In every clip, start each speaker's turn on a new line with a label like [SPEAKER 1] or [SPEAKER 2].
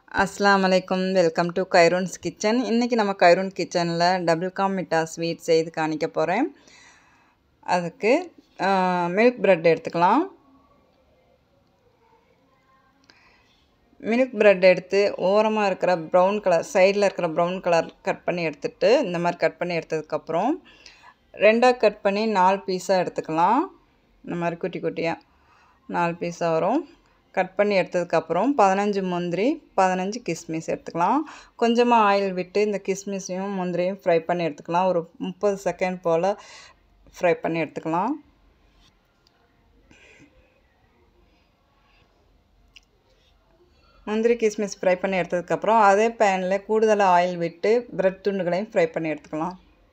[SPEAKER 1] அஸ்ஸலாமு அலைக்கும் welcome to கைரோன்ஸ் kitchen இன்றைக்கி நம்ம கைரோன் கிச்சனில் டபுள் கா மிட்டா ஸ்வீட் செய்து காணிக்க போகிறேன் அதுக்கு மில்க் பிரெட் எடுத்துக்கலாம் மில்க் பிரெட் எடுத்து ஓரமாக இருக்கிற ப்ரௌன் கலர் சைடில் இருக்கிற ப்ரௌன் கலர் கட் பண்ணி எடுத்துட்டு இந்த மாதிரி கட் பண்ணி எடுத்ததுக்கப்புறம் ரெண்டாக கட் பண்ணி நாலு பீஸாக எடுத்துக்கலாம் இந்த மாதிரி குட்டி குட்டியாக நாலு பீஸாக வரும் கட் பண்ணி எடுத்ததுக்கப்புறம் பதினஞ்சு முந்திரி பதினஞ்சு கிஸ்மிஸ் எடுத்துக்கலாம் கொஞ்சமாக ஆயில் விட்டு இந்த கிஸ்மிஸையும் முந்திரியும் ஃப்ரை பண்ணி எடுத்துக்கலாம் ஒரு முப்பது செகண்ட் போல் ஃப்ரை பண்ணி எடுத்துக்கலாம் முந்திரி கிஸ்மிஸ் ஃப்ரை பண்ணி எடுத்ததுக்கப்புறம் அதே பேனில் கூடுதலாக ஆயில் விட்டு பிரெட் துண்டுகளையும் ஃப்ரை பண்ணி எடுத்துக்கலாம்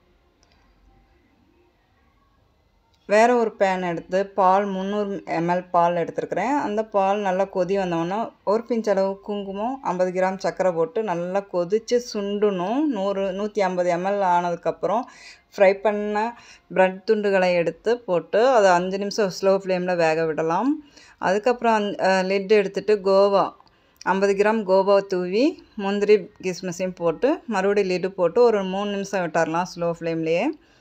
[SPEAKER 1] வேறு ஒரு பேன் எடுத்து பால் முந்நூறு எம்எல் பால் எடுத்துருக்கிறேன் அந்த பால் நல்லா கொதி வந்தோடனே ஒரு பிஞ்ச் அளவு குங்குமம் ஐம்பது கிராம் சர்க்கரை போட்டு நல்லா கொதித்து சுண்டணும் நூறு நூற்றி ஐம்பது எம்எல் ஆனதுக்கப்புறம் ஃப்ரை பண்ண ப்ரெட் துண்டுகளை எடுத்து போட்டு அதை அஞ்சு நிமிஷம் ஸ்லோ ஃப்ளேமில் வேக விடலாம் அதுக்கப்புறம் லிட் எடுத்துகிட்டு கோவா ஐம்பது கிராம் கோவா தூவி முந்திரி கிஸ்மிஸையும் போட்டு மறுபடியும் லிட்டு போட்டு ஒரு மூணு நிமிஷம் விட்டுறலாம் ஸ்லோ ஃப்ளேம்லேயே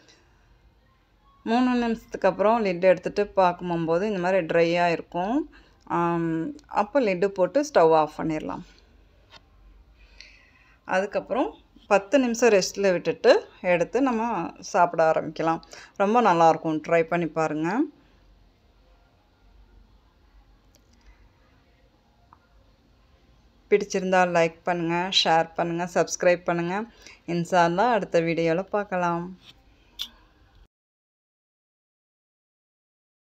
[SPEAKER 1] மூணு நிமிஷத்துக்கு அப்புறம் லிட்டு எடுத்துகிட்டு பார்க்கும்போது இந்த மாதிரி ட்ரையாக இருக்கும் அப்போ லிட்டு போட்டு ஸ்டவ் ஆஃப் பண்ணிடலாம் அதுக்கப்புறம் பத்து நிமிஷம் ரெஸ்ட்டில் விட்டுட்டு எடுத்து நம்ம சாப்பிட ஆரம்பிக்கலாம் ரொம்ப நல்லாயிருக்கும் ட்ரை பண்ணி பாருங்கள் பிடிச்சிருந்தால் லைக் பண்ணுங்கள் ஷேர் பண்ணுங்கள் சப்ஸ்கிரைப் பண்ணுங்கள் இன்ஷால்லா அடுத்த வீடியோவில் பார்க்கலாம்